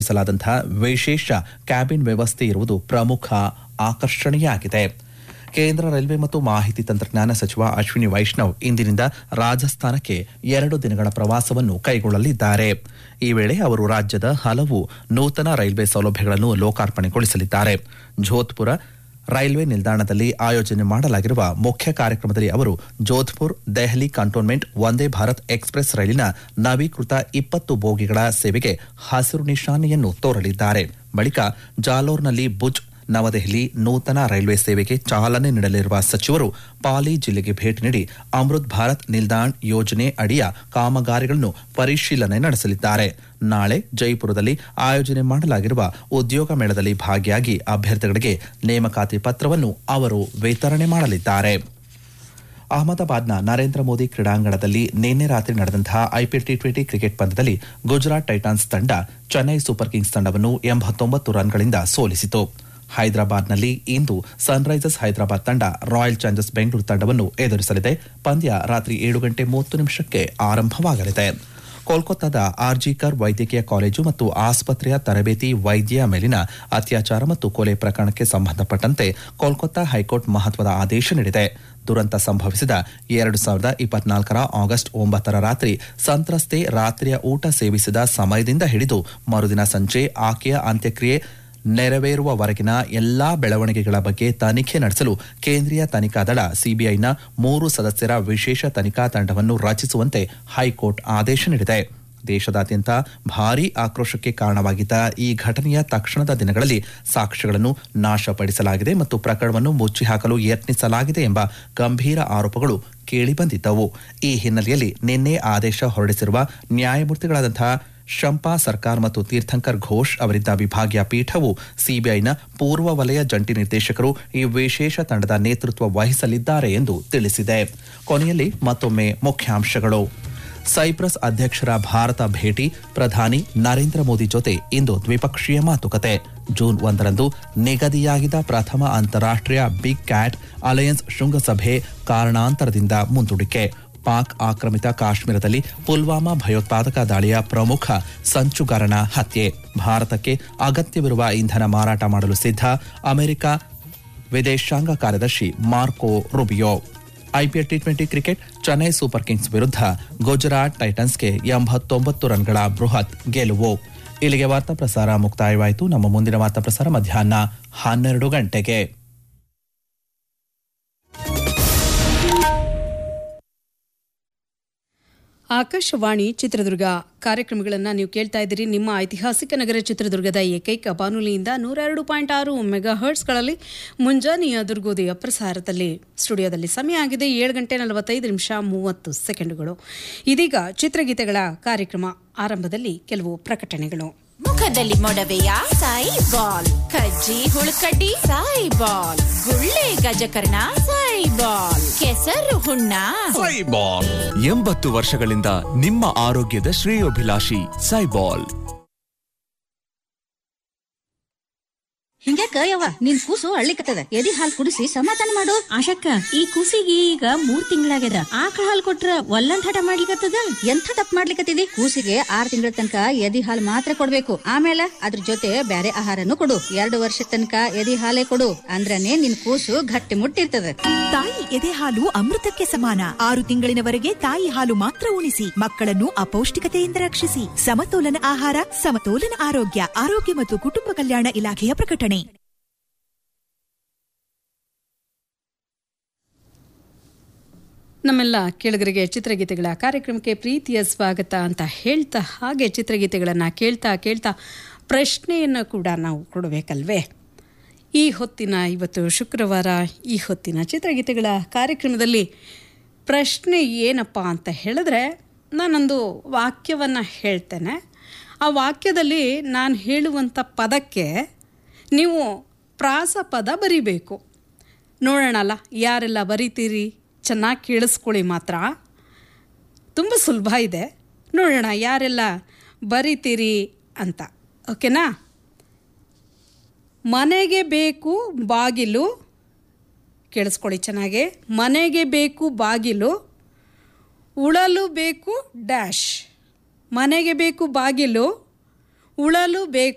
ಕಲ್ಪಿಸಲಾದಂತಹ ವಿಶೇಷ ಕ್ಯಾಬಿನ್ ವ್ಯವಸ್ಥೆ ಇರುವುದು ಪ್ರಮುಖ ಆಕರ್ಷಣೆಯಾಗಿದೆ ಕೇಂದ್ರ ರೈಲ್ವೆ ಮತ್ತು ಮಾಹಿತಿ ತಂತ್ರಜ್ಞಾನ ಸಚಿವ ಅಶ್ವಿನಿ ವೈಷ್ಣವ್ ಇಂದಿನಿಂದ ರಾಜಸ್ಥಾನಕ್ಕೆ ಎರಡು ದಿನಗಳ ಪ್ರವಾಸವನ್ನು ಕೈಗೊಳ್ಳಲಿದ್ದಾರೆ ಈ ವೇಳೆ ಅವರು ರಾಜ್ಯದ ಹಲವು ನೂತನ ರೈಲ್ವೆ ಸೌಲಭ್ಯಗಳನ್ನು ಲೋಕಾರ್ಪಣೆಗೊಳಿಸಲಿದ್ದಾರೆ ಜೋಧ್ಪುರ ರೈಲ್ವೆ ನಿಲ್ದಾಣದಲ್ಲಿ ಆಯೋಜನೆ ಮಾಡಲಾಗಿರುವ ಮುಖ್ಯ ಕಾರ್ಯಕ್ರಮದಲ್ಲಿ ಅವರು ಜೋಧ್ಪುರ್ ದೆಹಲಿ ಕಂಟೋನ್ಮೆಂಟ್ ವಂದೇ ಭಾರತ್ ಎಕ್ಸ್ಪ್ರೆಸ್ ರೈಲಿನ ನವೀಕೃತ ಇಪ್ಪತ್ತು ಬೋಗಿಗಳ ಸೇವೆಗೆ ಹಸಿರು ನಿಶಾನೆಯನ್ನು ತೋರಲಿದ್ದಾರೆ ಬಳಿಕ ಜಾಲೋರ್ನಲ್ಲಿ ಭುಜ್ ನವದೆಹಲಿ ನೂತನ ರೈಲ್ವೆ ಸೇವೆಗೆ ಚಾಲನೆ ನೀಡಲಿರುವ ಸಚಿವರು ಪಾಲಿ ಜಿಲ್ಲೆಗೆ ಭೇಟಿ ನೀಡಿ ಅಮೃತ್ ಭಾರತ್ ನಿಲ್ದಾಣ್ ಯೋಜನೆ ಅಡಿಯ ಕಾಮಗಾರಿಗಳನ್ನು ಪರಿಶೀಲನೆ ನಡೆಸಲಿದ್ದಾರೆ ನಾಳೆ ಜೈಪುರದಲ್ಲಿ ಆಯೋಜನೆ ಮಾಡಲಾಗಿರುವ ಉದ್ಯೋಗ ಮೇಳದಲ್ಲಿ ಭಾಗಿಯಾಗಿ ಅಭ್ಯರ್ಥಿಗಳಿಗೆ ನೇಮಕಾತಿ ಪತ್ರವನ್ನು ಅವರು ವಿತರಣೆ ಮಾಡಲಿದ್ದಾರೆ ಅಹಮದಾಬಾದ್ನ ನರೇಂದ್ರ ಮೋದಿ ಕ್ರೀಡಾಂಗಣದಲ್ಲಿ ನಿನ್ನೆ ರಾತ್ರಿ ನಡೆದಂತಹ ಐಪಿಎಲ್ ಟಿ ಟ್ವೆಂಟಿ ಕ್ರಿಕೆಟ್ ಪಂದ್ಯದಲ್ಲಿ ಗುಜರಾತ್ ಟೈಟಾನ್ಸ್ ತಂಡ ಚೆನ್ನೈ ಸೂಪರ್ ಕಿಂಗ್ಸ್ ತಂಡವನ್ನು ಎಂಬತ್ತೊಂಬತ್ತು ರನ್ಗಳಿಂದ ಸೋಲಿಸಿತು ಹೈದರಾಬಾದ್ನಲ್ಲಿ ಇಂದು ಸನ್ರೈಸರ್ಸ್ ಹೈದರಾಬಾದ್ ತಂಡ ರಾಯಲ್ ಚಾಲೆಂಜರ್ಸ್ ಬೆಂಗಳೂರು ತಂಡವನ್ನು ಎದುರಿಸಲಿದೆ ಪಂದ್ಯ ರಾತ್ರಿ ಏಳು ಗಂಟೆ ಮೂವತ್ತು ನಿಮಿಷಕ್ಕೆ ಆರಂಭವಾಗಲಿದೆ ಕೋಲ್ಕತ್ತಾದ ಆರ್ಜಿಕರ್ ವೈದ್ಯಕೀಯ ಕಾಲೇಜು ಮತ್ತು ಆಸ್ಪತ್ರೆಯ ತರಬೇತಿ ವೈದ್ಯ ಮೇಲಿನ ಅತ್ಯಾಚಾರ ಮತ್ತು ಕೊಲೆ ಪ್ರಕರಣಕ್ಕೆ ಸಂಬಂಧಪಟ್ಟಂತೆ ಕೋಲ್ಕತ್ತಾ ಹೈಕೋರ್ಟ್ ಮಹತ್ವದ ಆದೇಶ ನೀಡಿದೆ ದುರಂತ ಸಂಭವಿಸಿದ ಎರಡು ಸಾವಿರದ ಇಪ್ಪತ್ನಾಲ್ಕರ ಆಗಸ್ಟ್ ಒಂಬತ್ತರ ರಾತ್ರಿ ಸಂತ್ರಸ್ತೆ ರಾತ್ರಿಯ ಊಟ ಸೇವಿಸಿದ ಸಮಯದಿಂದ ಹಿಡಿದು ಮರುದಿನ ಸಂಜೆ ಆಕೆಯ ಅಂತ್ಯಕ್ರಿಯೆ ನೆರವೇರುವವರೆಗಿನ ಎಲ್ಲಾ ಬೆಳವಣಿಗೆಗಳ ಬಗ್ಗೆ ತನಿಖೆ ನಡೆಸಲು ಕೇಂದ್ರೀಯ ತನಿಖಾ ದಳ ಸಿಬಿಐನ ಮೂರು ಸದಸ್ಯರ ವಿಶೇಷ ತನಿಖಾ ತಂಡವನ್ನು ರಚಿಸುವಂತೆ ಹೈಕೋರ್ಟ್ ಆದೇಶ ನೀಡಿದೆ ದೇಶದಾದ್ಯಂತ ಭಾರೀ ಆಕ್ರೋಶಕ್ಕೆ ಕಾರಣವಾಗಿದ್ದ ಈ ಘಟನೆಯ ತಕ್ಷಣದ ದಿನಗಳಲ್ಲಿ ಸಾಕ್ಷ್ಯಗಳನ್ನು ನಾಶಪಡಿಸಲಾಗಿದೆ ಮತ್ತು ಪ್ರಕರಣವನ್ನು ಮುಚ್ಚಿಹಾಕಲು ಯತ್ನಿಸಲಾಗಿದೆ ಎಂಬ ಗಂಭೀರ ಆರೋಪಗಳು ಕೇಳಿಬಂದಿದ್ದವು ಈ ಹಿನ್ನೆಲೆಯಲ್ಲಿ ನಿನ್ನೆ ಆದೇಶ ಹೊರಡಿಸಿರುವ ನ್ಯಾಯಮೂರ್ತಿಗಳಾದಂತಹ ಶಂಪಾ ಸರ್ಕಾರ್ ಮತ್ತು ತೀರ್ಥಂಕರ್ ಘೋಷ್ ಅವರಿದ್ದ ವಿಭಾಗೀಯ ಪೀಠವು ಸಿಬಿಐನ ಪೂರ್ವ ವಲಯ ಜಂಟಿ ನಿರ್ದೇಶಕರು ಈ ವಿಶೇಷ ತಂಡದ ನೇತೃತ್ವ ವಹಿಸಲಿದ್ದಾರೆ ಎಂದು ತಿಳಿಸಿದೆ ಕೊನೆಯಲ್ಲಿ ಮತ್ತೊಮ್ಮೆ ಮುಖ್ಯಾಂಶಗಳು ಸೈಪ್ರಸ್ ಅಧ್ಯಕ್ಷರ ಭಾರತ ಭೇಟಿ ಪ್ರಧಾನಿ ನರೇಂದ್ರ ಮೋದಿ ಜೊತೆ ಇಂದು ದ್ವಿಪಕ್ಷೀಯ ಮಾತುಕತೆ ಜೂನ್ ಒಂದರಂದು ನಿಗದಿಯಾಗಿದ್ದ ಪ್ರಥಮ ಅಂತಾರಾಷ್ಟ್ರೀಯ ಬಿಗ್ ಕ್ಯಾಟ್ ಅಲಯನ್ಸ್ ಶೃಂಗಸಭೆ ಕಾರಣಾಂತರದಿಂದ ಮುಂದೂಡಿಕೆ ಪಾಕ್ ಆಕ್ರಮಿತ ಕಾಶ್ಮೀರದಲ್ಲಿ ಪುಲ್ವಾಮಾ ಭಯೋತ್ಪಾದಕ ದಾಳಿಯ ಪ್ರಮುಖ ಸಂಚುಗಾರನ ಹತ್ಯೆ ಭಾರತಕ್ಕೆ ಅಗತ್ಯವಿರುವ ಇಂಧನ ಮಾರಾಟ ಮಾಡಲು ಸಿದ್ಧ ಅಮೆರಿಕ ವಿದೇಶಾಂಗ ಕಾರ್ಯದರ್ಶಿ Marco Rubio IPL T twenty cricket Chennai super kings ವಿರುದ್ಧ ಗುಜರಾತ್ ಟೈಟನ್ಸ್ಗೆ ಎಂಬತ್ತೊಂಬತ್ತು ರನ್ಗಳ ಬೃಹತ್ ಗೆಲುವು ಇಲ್ಲಿಗೆ ವಾರ್ತಾ ಪ್ರಸಾರ ಮುಕ್ತಾಯವಾಯಿತು ನಮ್ಮ ಮುಂದಿನ ವಾರ್ತಾ ಪ್ರಸಾರ ಮಧ್ಯಾಹ್ನ ಹನ್ನೆರಡು ಗಂಟೆಗೆ ಆಕಾಶವಾಣಿ ಚಿತ್ರದುರ್ಗ ಕಾರ್ಯಕ್ರಮಗಳನ್ನು ನೀವು ಕೇಳ್ತಾ ಇದ್ದೀರಿ ನಿಮ್ಮ ಐತಿಹಾಸಿಕ ನಗರ ಚಿತ್ರದುರ್ಗದ ಏಕೈಕ ಬಾನುಲಿಯಿಂದ ನೂರ ಎರಡು ಪಾಯಿಂಟ್ ಆರು ಮೆಗಾ ಹರ್ಟ್ಸ್ಗಳಲ್ಲಿ ಮುಂಜಾನೆಯ ದುರ್ಗೋದಯ ಪ್ರಸಾರದಲ್ಲಿ ಸ್ಟುಡಿಯೋದಲ್ಲಿ ಸಮಯ ಆಗಿದೆ ಏಳು ಗಂಟೆ ನಲವತ್ತೈದು ನಿಮಿಷ ಮೂವತ್ತು ಸೆಕೆಂಡುಗಳು ಇದೀಗ ಚಿತ್ರಗೀತೆಗಳ ಕಾರ್ಯಕ್ರಮ ಆರಂಭದಲ್ಲಿ ಕೆಲವು ಪ್ರಕಟಣೆಗಳು ಮುಖದಲ್ಲಿ ಮೊಡವೆಯ ಸಾಯಿ ಬಾಲ್ ಕಜ್ಜಿ ಹುಳುಕಡ್ಡಿ ಸಾಯಿ ಬಾಲ್ ಗುಳ್ಳೆ ಗಜಕರ್ಣ ಸಾಯಿ ಬಾಲ್ ಕೆಸರು ಹುಣ್ಣ ಸೈಬಾಲ್ ಎಂಬತ್ತು ವರ್ಷಗಳಿಂದ ನಿಮ್ಮ ಆರೋಗ್ಯದ ಶ್ರೇಯೋಭಿಲಾಷಿ ಸೈಬಾಲ್ ಹಿಂಗ್ಯಾಕ ಯವ್ವ ನಿನ್ ಕೂಸು ಅಳ್ಳಿಕತ್ತದ ಎದಿ ಹಾಲ್ ಕುಡಿಸಿ ಸಮಾಧಾನ ಮಾಡು ಆಶಕ್ಕ ಈ ಕೂಸಿಗೆ ಈಗ ಮೂರ್ ತಿಂಗಳಾಗ್ಯದ ಆಕಳ ಹಾಲ್ ಕೊಟ್ರ ಒಲ್ಲಂದ್ ಹಠ ಮಾಡ್ಲಿಕತ್ತದ ಎಂಥ ತಪ್ಪು ಮಾಡ್ಲಿಕತ್ತಿದಿ ಕೂಸಿಗೆ ಆರ್ ತಿಂಗಳ ತನಕ ಎದಿ ಹಾಲ್ ಮಾತ್ರ ಕೊಡ್ಬೇಕು ಆಮೇಲೆ ಅದ್ರ ಜೊತೆ ಬ್ಯಾರೆ ಆಹಾರನು ಕೊಡು ಎರಡು ವರ್ಷ ತನಕ ಎದಿ ಹಾಲೇ ಕೊಡು ಅಂದ್ರನೇ ನಿನ್ ಕೂಸು ಗಟ್ಟಿ ಮುಟ್ಟಿರ್ತದ ತಾಯಿ ಎದೆ ಹಾಲು ಅಮೃತಕ್ಕೆ ಸಮಾನ ಆರು ತಿಂಗಳಿನವರೆಗೆ ತಾಯಿ ಹಾಲು ಮಾತ್ರ ಉಣಿಸಿ ಮಕ್ಕಳನ್ನು ಅಪೌಷ್ಟಿಕತೆಯಿಂದ ರಕ್ಷಿಸಿ ಸಮತೋಲನ ಆಹಾರ ಸಮತೋಲನ ಆರೋಗ್ಯ ಆರೋಗ್ಯ ಮತ್ತು ಕುಟುಂಬ ಕಲ್ಯಾಣ ಇಲಾಖೆಯ ಪ್ರಕಟಣೆ ನಮ್ಮೆಲ್ಲ ಕೆಳಗರಿಗೆ ಚಿತ್ರಗೀತೆಗಳ ಕಾರ್ಯಕ್ರಮಕ್ಕೆ ಪ್ರೀತಿಯ ಸ್ವಾಗತ ಅಂತ ಹೇಳ್ತಾ ಹಾಗೆ ಚಿತ್ರಗೀತೆಗಳನ್ನು ಕೇಳ್ತಾ ಕೇಳ್ತಾ ಪ್ರಶ್ನೆಯನ್ನು ಕೂಡ ನಾವು ಕೊಡಬೇಕಲ್ವೇ ಈ ಹೊತ್ತಿನ ಇವತ್ತು ಶುಕ್ರವಾರ ಈ ಹೊತ್ತಿನ ಚಿತ್ರಗೀತೆಗಳ ಕಾರ್ಯಕ್ರಮದಲ್ಲಿ ಪ್ರಶ್ನೆ ಏನಪ್ಪ ಅಂತ ಹೇಳಿದ್ರೆ ನಾನೊಂದು ವಾಕ್ಯವನ್ನು ಹೇಳ್ತೇನೆ ಆ ವಾಕ್ಯದಲ್ಲಿ ನಾನು ಹೇಳುವಂಥ ಪದಕ್ಕೆ ನೀವು ಪ್ರಾಸ ಪದ ಬರಿಬೇಕು ನೋಡೋಣಲ್ಲ ಯಾರೆಲ್ಲ ಬರಿತೀರಿ ಚೆನ್ನಾಗಿ ಕೇಳಿಸ್ಕೊಳ್ಳಿ ಮಾತ್ರ ತುಂಬ ಸುಲಭ ಇದೆ ನೋಡೋಣ ಯಾರೆಲ್ಲ ಬರಿತೀರಿ ಅಂತ ಓಕೆನಾ ಮನೆಗೆ ಬೇಕು ಬಾಗಿಲು ಕೇಳಿಸ್ಕೊಳ್ಳಿ ಚೆನ್ನಾಗೆ ಮನೆಗೆ ಬೇಕು ಬಾಗಿಲು ಉಳಲು ಬೇಕು ಡ್ಯಾಶ್ ಮನೆಗೆ ಬೇಕು ಬಾಗಿಲು ಉಳಲು ಬೇಕು